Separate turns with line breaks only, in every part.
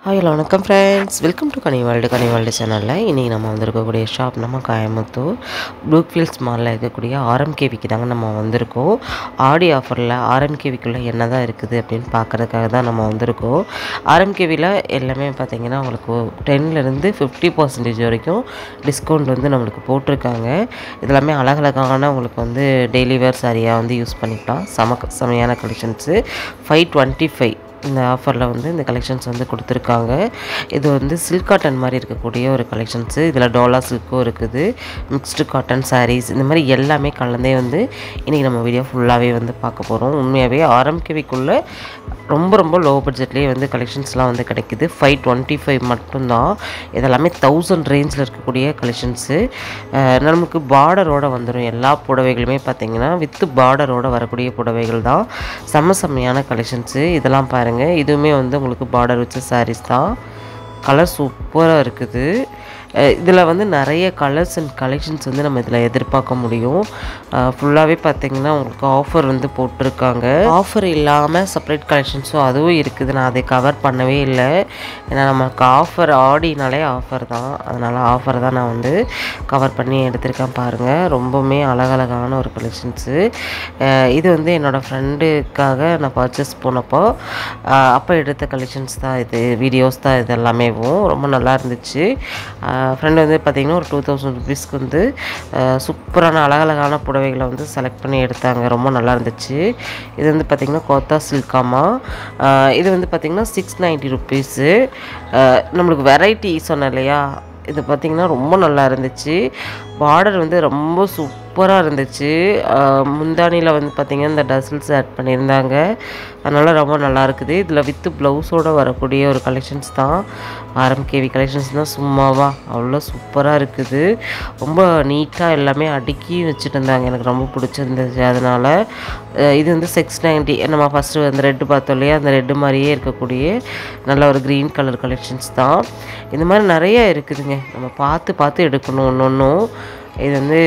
hi hello வணக்கம் friends welcome to Kani world Kani world சேனலில் இன்றைக்கி நம்ம வந்திருக்கக்கூடிய ஷாப் நம்ம கோயம்புத்தூர் ப்ளூக்ஃபீல்ட்ஸ் மாலில் இருக்கக்கூடிய ஆர்எம்கேவிக்கு தாங்க நம்ம வந்திருக்கோம் ஆடி ஆஃபரில் ஆர்எம்கேவிக்குள்ளே என்ன தான் இருக்குது அப்படின்னு பார்க்குறதுக்காக தான் நம்ம வந்திருக்கோம் ஆர்எம்கேவியில் எல்லாமே பார்த்திங்கன்னா உங்களுக்கு டென்லேருந்து ஃபிஃப்டி பர்சன்டேஜ் வரைக்கும் டிஸ்கவுண்ட் வந்து நம்மளுக்கு போட்டிருக்காங்க இதெல்லாமே அழகழகான உங்களுக்கு வந்து டெய்லி வேர் சாரியாக வந்து யூஸ் பண்ணிக்கலாம் செம செமையான கலெக்ஷன்ஸு ஃபைவ் டுவெண்ட்டி ஃபைவ் இந்த ஆஃபரில் வந்து இந்த கலெக்ஷன்ஸ் வந்து கொடுத்துருக்காங்க இது வந்து சில்க் காட்டன் மாதிரி இருக்கக்கூடிய ஒரு கலெக்ஷன்ஸு இதில் டோலா சில்க்கும் இருக்குது மிக்ஸ்டு காட்டன் சாரீஸ் இந்த மாதிரி எல்லாமே கலந்தே வந்து இன்றைக்கி நம்ம வீடியோ ஃபுல்லாகவே வந்து பார்க்க போகிறோம் உண்மையாகவே ஆரம்பிக்கவிக்குள்ளே ரொம்ப ரொம்ப லோ பட்ஜெட்லேயே வந்து கலெக்ஷன்ஸ்லாம் வந்து கிடைக்குது ஃபைவ் டுவெண்ட்டி ஃபைவ் மட்டும்தான் இதெல்லாமே தௌசண்ட் ரேஞ்சில் இருக்கக்கூடிய கலெக்ஷன்ஸு நமக்கு பார்டரோட வந்துடும் எல்லா புடவைகளுமே பார்த்திங்கன்னா வித்து பார்டரோட வரக்கூடிய புடவைகள் தான் செம்ம செம்மையான கலெக்ஷன்ஸு இதெல்லாம் பாருங்கள் இதுவுமே வந்து உங்களுக்கு பார்டர் வச்ச சாரீஸ் தான் கலர் சூப்பராக இருக்குது இதில் வந்து நிறைய கலர்ஸ் அண்ட் கலெக்ஷன்ஸ் வந்து நம்ம இதில் எதிர்பார்க்க முடியும் ஃபுல்லாகவே பார்த்தீங்கன்னா உங்களுக்கு ஆஃபர் வந்து போட்டிருக்காங்க ஆஃபர் இல்லாமல் செப்பரேட் கலெக்ஷன்ஸும் அதுவும் இருக்குது நான் அதை கவர் பண்ணவே இல்லை ஏன்னா நமக்கு ஆஃபர் ஆடினாலே ஆஃபர் தான் அதனால் ஆஃபர் தான் நான் வந்து கவர் பண்ணி எடுத்திருக்கேன் பாருங்கள் ரொம்பவுமே அழகழகான ஒரு கலெக்ஷன்ஸு இது வந்து என்னோடய ஃப்ரெண்டுக்காக நான் பர்ச்சேஸ் போனப்போ அப்போ எடுத்த கலெக்ஷன்ஸ் தான் இது வீடியோஸ் தான் இது எல்லாமேவும் ரொம்ப நல்லா இருந்துச்சு ஃப்ரெண்டு வந்து பார்த்திங்கன்னா ஒரு டூ தௌசண்ட் ருபீஸ்க்கு வந்து சூப்பரான அழகழகான புடவைகளை வந்து செலக்ட் பண்ணி எடுத்தாங்க ரொம்ப நல்லா இருந்துச்சு இது வந்து பார்த்திங்கன்னா கோத்தா சில்காமா இது வந்து பார்த்திங்கன்னா சிக்ஸ் நைன்ட்டி ருபீஸு நம்மளுக்கு வெரைட்டி சொன்னேன் இல்லையா இது பார்த்திங்கன்னா ரொம்ப நல்லா இருந்துச்சு பார்டர் வந்து ரொம்ப சூப்பராக இருந்துச்சு முந்தானியில் வந்து பார்த்திங்கன்னா இந்த டசில்ஸ் ஆட் பண்ணியிருந்தாங்க அதனால் ரொம்ப நல்லா இருக்குது இதில் வித்து ப்ளவுஸோடு வரக்கூடிய ஒரு கலெக்ஷன்ஸ் தான் ஆர்எம்கேவி கலெக்ஷன்ஸ் தான் சும்மாவா அவ்வளோ சூப்பராக இருக்குது ரொம்ப நீட்டாக எல்லாமே அடுக்கி வச்சுட்டு இருந்தாங்க எனக்கு ரொம்ப பிடிச்சிருந்துச்சு அதனால் இது வந்து சிக்ஸ் நைன்ட்டி நம்ம ஃபஸ்ட்டு அந்த ரெட்டு பார்த்தோம் இல்லையா அந்த ரெட்டு மாதிரியே இருக்கக்கூடிய நல்ல ஒரு க்ரீன் கலர் கலெக்ஷன்ஸ் தான் இந்த மாதிரி நிறைய இருக்குதுங்க நம்ம பார்த்து பார்த்து எடுக்கணும் ஒன்று ஒன்றும் இது வந்து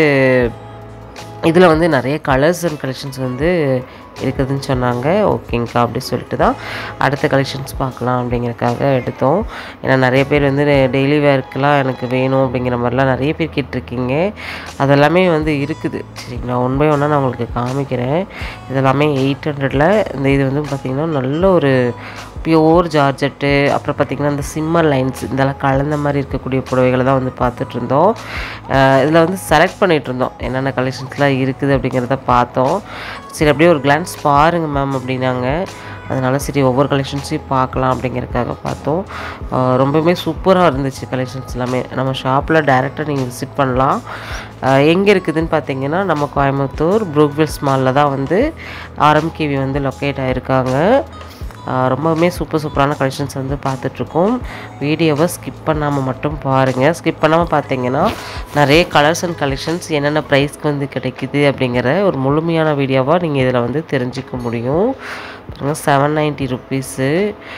இதில் வந்து நிறைய கலர்ஸ் அண்ட் கலெக்ஷன்ஸ் வந்து இருக்குதுன்னு சொன்னாங்க ஓகேங்க்கா அப்படி சொல்லிட்டு தான் அடுத்த கலெக்ஷன்ஸ் பார்க்கலாம் அப்படிங்கிறதுக்காக எடுத்தோம் ஏன்னா நிறைய பேர் வந்து டெய்லி வேர்க்கெலாம் எனக்கு வேணும் அப்படிங்கிற மாதிரிலாம் நிறைய பேர் கேட்டிருக்கீங்க அதெல்லாமே வந்து இருக்குது சரிங்களா ஒன் பை ஒன்னாக நான் உங்களுக்கு காமிக்கிறேன் இதெல்லாமே எயிட் ஹண்ட்ரடில் இந்த இது வந்து பார்த்திங்கன்னா நல்ல ஒரு பியோர் ஜார்ஜெட்டு அப்புறம் பார்த்திங்கன்னா இந்த சிம்மர் லைன்ஸ் இதெல்லாம் கலந்த மாதிரி இருக்கக்கூடிய புடவைகளை தான் வந்து பார்த்துட்டு இருந்தோம் இதில் வந்து செலக்ட் பண்ணிகிட்டு இருந்தோம் என்னென்ன கலெக்ஷன்ஸ்லாம் இருக்குது அப்படிங்கிறத பார்த்தோம் சரி அப்படியே ஒரு கிளான்ஸ் பாருங்கள் மேம் அப்படின்னாங்க அதனால் சரி ஒவ்வொரு கலெக்ஷன்ஸையும் பார்க்கலாம் அப்படிங்கிறதுக்காக பார்த்தோம் ரொம்பவுமே சூப்பராக இருந்துச்சு கலெக்ஷன்ஸ் எல்லாமே நம்ம ஷாப்பில் டேரெக்டாக நீங்கள் விசிட் பண்ணலாம் எங்கே இருக்குதுன்னு பார்த்தீங்கன்னா நம்ம கோயம்புத்தூர் ப்ரூக்வில்ஸ் மாலில் தான் வந்து ஆர்எம்கேவி வந்து லொக்கேட் ஆகிருக்காங்க ரொம்பவுமே சூப்பர் சூப்பரான கலெக்ஷன்ஸ் வந்து பார்த்துட்ருக்கோம் வீடியோவை ஸ்கிப் பண்ணாமல் மட்டும் பாருங்கள் ஸ்கிப் பண்ணாமல் பார்த்தீங்கன்னா நிறைய கலர்ஸ் அண்ட் கலெக்ஷன்ஸ் என்னென்ன ப்ரைஸ்க்கு வந்து கிடைக்குது அப்படிங்கிற ஒரு முழுமையான வீடியோவாக நீங்கள் இதில் வந்து தெரிஞ்சிக்க முடியும் செவன் நைன்ட்டி ருப்பீஸு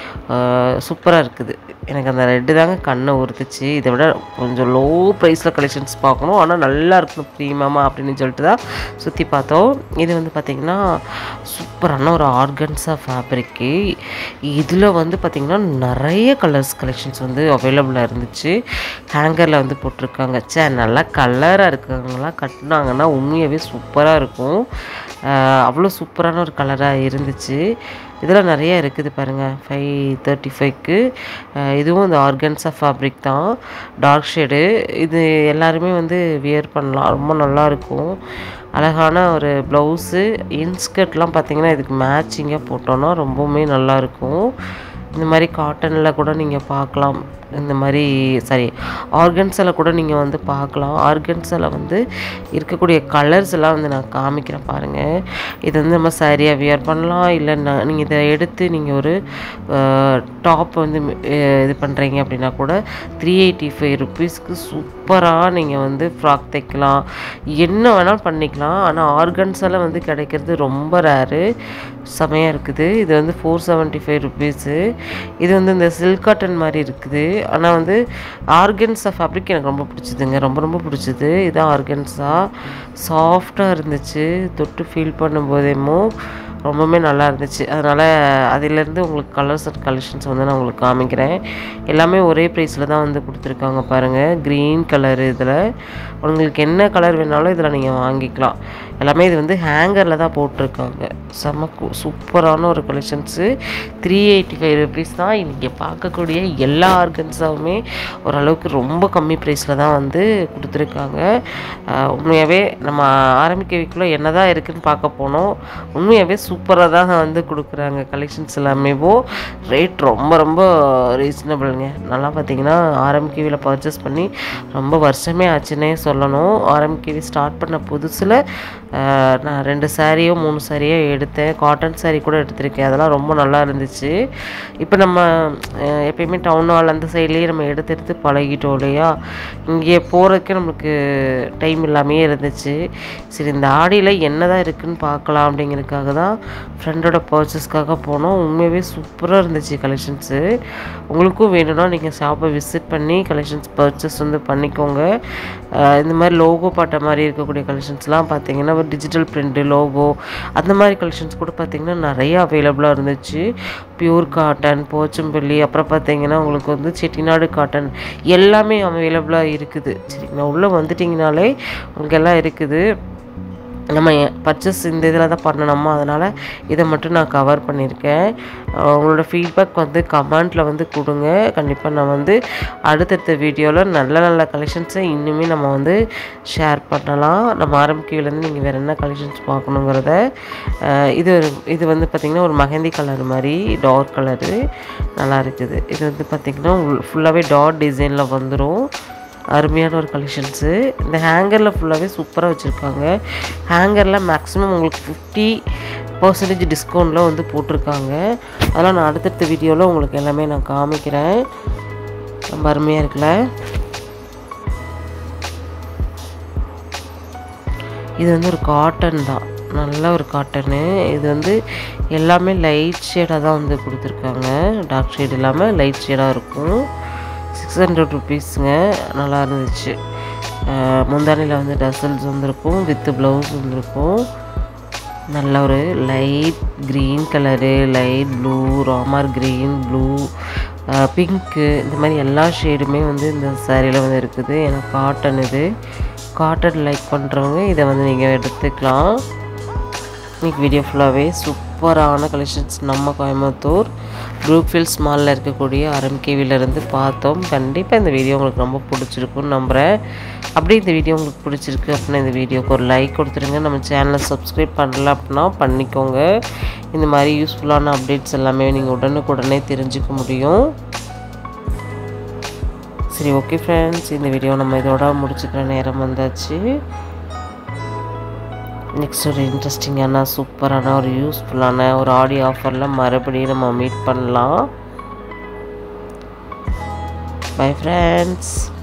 சூப்பராக இருக்குது எனக்கு அந்த ரெட்டு தாங்க கண்ணை உறுத்துச்சு இதை விட கொஞ்சம் லோ ப்ரைஸில் கலெக்ஷன்ஸ் பார்க்கணும் ஆனால் நல்லா இருக்கணும் ப்ரீமியமாக அப்படின்னு சொல்லிட்டு தான் சுற்றி பார்த்தோம் இது வந்து பார்த்திங்கன்னா சூப்பரான ஒரு ஆர்கன்ஸாக ஃபேப்ரிக்கு இதில் வந்து பார்த்திங்கன்னா நிறைய கலர்ஸ் கலெக்ஷன்ஸ் வந்து அவைலபிளாக இருந்துச்சு ஹேங்கரில் வந்து போட்டிருக்காங்க சே நல்லா கலராக இருக்கவங்களாம் கட்டினாங்கன்னா உண்மையாகவே சூப்பராக இருக்கும் அவ்வளோ சூப்பரான ஒரு கலராக இருந்துச்சு இதில் நிறைய இருக்குது பாருங்கள் ஃபைவ் தேர்ட்டி ஃபைவ்க்கு இதுவும் இந்த ஆர்கன்ஸா ஃபேப்ரிக் தான் டார்க் ஷேடு இது எல்லாருமே வந்து வியர் பண்ணலாம் ரொம்ப நல்லாயிருக்கும் அழகான ஒரு ப்ளவுஸு இன்ஸ்கர்ட்லாம் பார்த்திங்கன்னா இதுக்கு மேட்சிங்காக போட்டோன்னா ரொம்பவுமே நல்லாயிருக்கும் இந்த மாதிரி காட்டனில் கூட நீங்கள் பார்க்கலாம் இந்த மாதிரி சாரி ஆர்கன்ஸில் கூட நீங்கள் வந்து பார்க்கலாம் ஆர்கன்ஸில் வந்து இருக்கக்கூடிய கலர்ஸ் எல்லாம் வந்து நான் காமிக்கிறேன் பாருங்கள் இது வந்து நம்ம சரியாக வியர் பண்ணலாம் இல்லை நீங்கள் இதை எடுத்து நீங்கள் ஒரு டாப் வந்து இது பண்ணுறீங்க அப்படின்னா கூட த்ரீ எயிட்டி ஃபைவ் ருப்பீஸ்க்கு சூப்பராக நீங்கள் வந்து ஃப்ராக் தைக்கலாம் என்ன வேணாலும் பண்ணிக்கலாம் ஆனால் ஆர்கன்ஸில் வந்து கிடைக்கிறது ரொம்ப ரேரு செமையாக இருக்குது இது வந்து ஃபோர் செவன்ட்டி ஃபைவ் ருப்பீஸு இது வந்து இந்த சில்க் காட்டன் மாதிரி இருக்குது ஆனால் வந்து ஆர்கன்ஸா ஃபேப்ரிக் எனக்கு ரொம்ப பிடிச்சதுங்க ரொம்ப ரொம்ப பிடிச்சது இதான் ஆர்கன்ஸா சாஃப்டாக இருந்துச்சு தொட்டு ஃபீல் பண்ணும்போதேமோ ரொம்பவுமே நல்லா இருந்துச்சு அதனால் அதிலேருந்து உங்களுக்கு கலர்ஸ் அண்ட் கலெக்ஷன்ஸ் வந்து நான் உங்களுக்கு காமிக்கிறேன் எல்லாமே ஒரே ப்ரைஸில் தான் வந்து கொடுத்துருக்காங்க பாருங்கள் க்ரீன் கலர் இதில் உங்களுக்கு என்ன கலர் வேணாலும் இதில் நீங்கள் வாங்கிக்கலாம் எல்லாமே இது வந்து ஹேங்கரில் தான் போட்டிருக்காங்க செம்ம கு- சூப்பரான ஒரு collections three eighty five rupees தான் நீங்கள் பார்க்கக்கூடிய எல்லா ஆர்கன்ஸாவுமே ஓரளவுக்கு ரொம்ப கம்மி ப்ரைஸில் தான் வந்து கொடுத்துருக்காங்க ஆஹ் உண்மையாகவே நம்ம ஆரம்பிக்கவிக்குள்ளே என்ன தான் இருக்குதுன்னு பார்க்க போனோம் உண்மையாகவே சூப்பராக தான் வந்து கொடுக்குறாங்க கலெக்ஷன்ஸ் எல்லாமேவோ ரேட் ரொம்ப ரொம்ப ரீசனபிளுங்க நல்லா பார்த்தீங்கன்னா ஆரம்பிக்கவியில் பர்ச்சேஸ் பண்ணி ரொம்ப வருஷமே ஆச்சுன்னே சொல்லணும் ஆரம்பிக்கவி ஸ்டார்ட் பண்ண புதுசில் நான் ரெண்டு சாரியோ மூணு சாரியோ எடுத்தேன் காட்டன் saree கூட எடுத்திருக்கேன் அதெல்லாம் ரொம்ப நல்லா இருந்துச்சு இப்போ நம்ம அஹ், எப்பயுமே டவுன் ஹால் அந்த சைட்லேயே நம்ம எடுத்து எடுத்து பழகிட்டோம் இல்லையா இங்கே போகிறதுக்கு நம்மளுக்கு டைம் இல்லாமையே இருந்துச்சு சரி இந்த ஆடியில் என்ன தான் இருக்குன்னு பார்க்கலாம் அப்படிங்கிறதுக்காக தான் ஃப்ரெண்டோட பர்ச்சேஸ்க்காக போனோம் உண்மையாகவே சூப்பராக இருந்துச்சு கலெக்ஷன்ஸு உங்களுக்கும் வேணும்னா நீங்கள் ஷாப்பை விசிட் பண்ணி கலெக்ஷன்ஸ் பர்ச்சேஸ் வந்து பண்ணிக்கோங்க அஹ் இந்த மாதிரி லோகோ பாட்ட மாதிரி இருக்கக்கூடிய கலெக்ஷன்ஸ்லாம் பார்த்தீங்கன்னா ஒரு டிஜிட்டல் பிரிண்ட்டு லோகோ அந்த மாதிரி கலெக்ஷன்ஸ் கூட பார்த்தீங்கன்னா நிறைய அவைலபிளாக இருந்துச்சு பியூர் காட்டன் போச்சம்பள்ளி அப்புறம் பார்த்தீங்கன்னா உங்களுக்கு வந்து செட்டிநாடு காட்டன் எல்லாமே அவைலபிளாக இருக்குது சரிங்களா உள்ளே வந்துட்டிங்கனாலே உங்களுக்கு எல்லாம் இருக்குது நம்ம பர்ச்சேஸ் இந்த இதில் தான் பண்ணணுமா அதனால் இதை மட்டும் நான் கவர் பண்ணியிருக்கேன் அஹ் உங்களோட ஃபீட்பேக் வந்து கமெண்ட்டில் வந்து கொடுங்க கண்டிப்பாக நான் வந்து அடுத்தடுத்த வீடியோவில் நல்ல நல்ல கலெக்ஷன்ஸை இன்னுமே நம்ம வந்து ஷேர் பண்ணலாம் நம்ம ஆரம்பிக்கவிலேருந்து நீங்கள் வேறு என்ன கலெக்ஷன்ஸ் பார்க்கணுங்கிறத அஹ் இது இது வந்து பார்த்திங்கன்னா ஒரு மெஹந்தி கலர் மாதிரி டார்க் கலரு நல்லா இருக்குது இது வந்து பார்த்திங்கன்னா ஃபுல்லாகவே டாட் டிசைனில் வந்துடும் அருமையான ஒரு கலெக்ஷன்ஸு இந்த ஹேங்கரில் ஃபுல்லாகவே சூப்பராக வச்சுருக்காங்க ஹேங்கரில் மேக்ஸிமம் உங்களுக்கு ஃபிஃப்டி பர்சன்டேஜ் டிஸ்கவுண்ட்டில் வந்து போட்டிருக்காங்க அதெல்லாம் நான் அடுத்தடுத்த வீடியோவில் உங்களுக்கு எல்லாமே நான் காமிக்கிறேன் ரொம்ப அருமையாக இருக்குல்ல இது வந்து ஒரு காட்டன் தான் நல்ல ஒரு காட்டனு இது வந்து எல்லாமே லைட் ஷேடாக தான் வந்து கொடுத்துருக்காங்க டார்க் ஷேட் இல்லாமல் லைட் ஷேடாக இருக்கும் சிக்ஸ் ஹண்ட்ரட் ருபீஸுங்க நல்லா இருந்துச்சு அஹ் முந்தானியில் வந்து டசல்ஸ் வந்திருக்கும் வித் ப்ளவுஸ் வந்திருக்கும் நல்ல ஒரு light green colour light blue Ramar green blue pink இந்த மாதிரி எல்லா ஷேடுமே வந்து இந்த சாரியில் வந்து இருக்குது ஏன்னா காட்டன் இது காட்டன் லைக் பண்ணுறவங்க இதை வந்து நீங்கள் எடுத்துக்கலாம் இன்னைக்கு வீடியோ ஃபுல்லாகவே சூப்பரான கலெக்ஷன்ஸ் நம்ம கோயம்புத்தூர் ப்ரூக்ஃபீல்ஸ் மாலில் இருக்கக்கூடிய ஆர்எம்கேவிலேருந்து பார்த்தோம் கண்டிப்பாக இந்த வீடியோ உங்களுக்கு ரொம்ப பிடிச்சிருக்குன்னு நம்புகிறேன் அப்படியே இந்த வீடியோ உங்களுக்கு பிடிச்சிருக்கு அப்படின்னா இந்த வீடியோக்கு ஒரு லைக் கொடுத்துருங்க நம்ம சேனலை சப்ஸ்கிரைப் பண்ணல அப்படின்னா பண்ணிக்கோங்க இந்த மாதிரி யூஸ்ஃபுல்லான அப்டேட்ஸ் எல்லாமே நீங்கள் உடனுக்குடனே தெரிஞ்சுக்க முடியும் சரி ஓகே ஃப்ரெண்ட்ஸ் இந்த வீடியோ நம்ம இதோட முடிச்சுக்கிற நேரம் வந்தாச்சு நெக்ஸ்ட் ஒரு இன்ட்ரெஸ்டிங்கான சூப்பரான ஒரு யூஸ்ஃபுல்லான ஒரு ஆடியோ ஆஃபரில் மறுபடியும் நம்ம மீட் பண்ணலாம் பை ஃப்ரெண்ட்ஸ்